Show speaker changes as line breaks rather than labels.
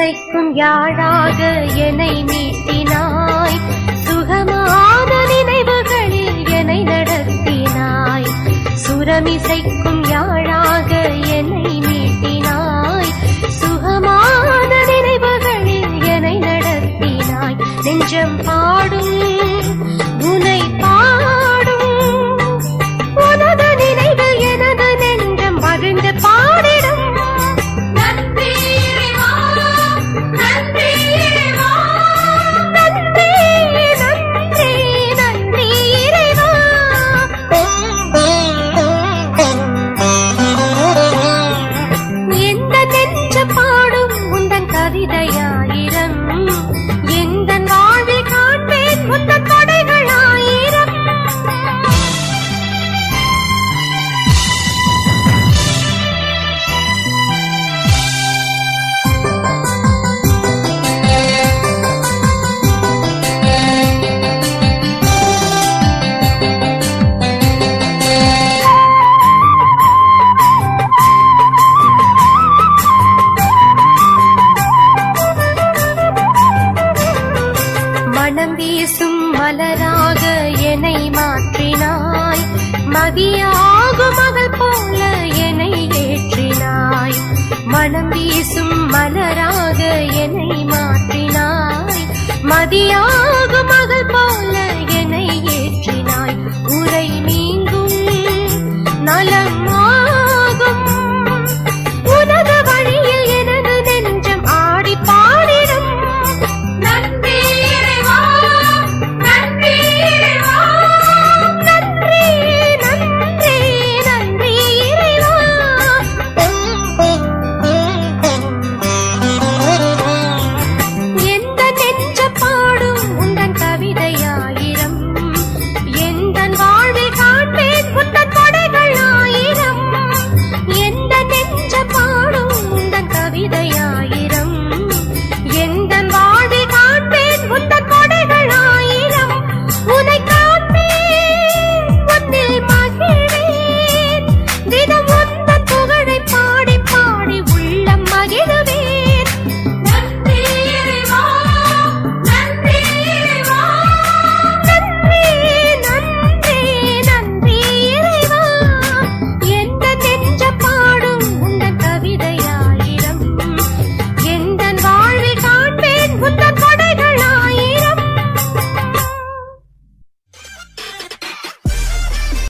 சுரமிசைக்கும் யாழாக என்னை மீட்டினாய் சுகமான நினைவுகளில் என்னை நடத்தினாய் சுரமிசைக்கும் யாழாக என்னை மீட்டினாய் சுகமான நினைவுகளில் என்னை நடத்தினாய் நெஞ்சம் பாடும் உனை பாடும் உனது நினைவில் எனது நெஞ்சம் மகிழ்ந்து பாடிடும் நன்றி இறைவா, நன்றி இறைவா, நன்றி, நன்றி, நன்றி இறைவா. எந்த நெஞ்ச பாடும் உந்தன் கவிதையாயிரம் எந்த வாழ்வில் காண்பேன் உந்தன் படைகள் ஆயிரம் மனம் வீசும் மலராக என்னை மாற்றினாய் மதியாகும் மகள் போல என்னை ஏற்றினாய் மனம் வீசும் மலராக என்னை மாற்றினாய் மதியாகும் மகள் போல என்னை ஏற்றினாய் உரை நீங்கும் நலம்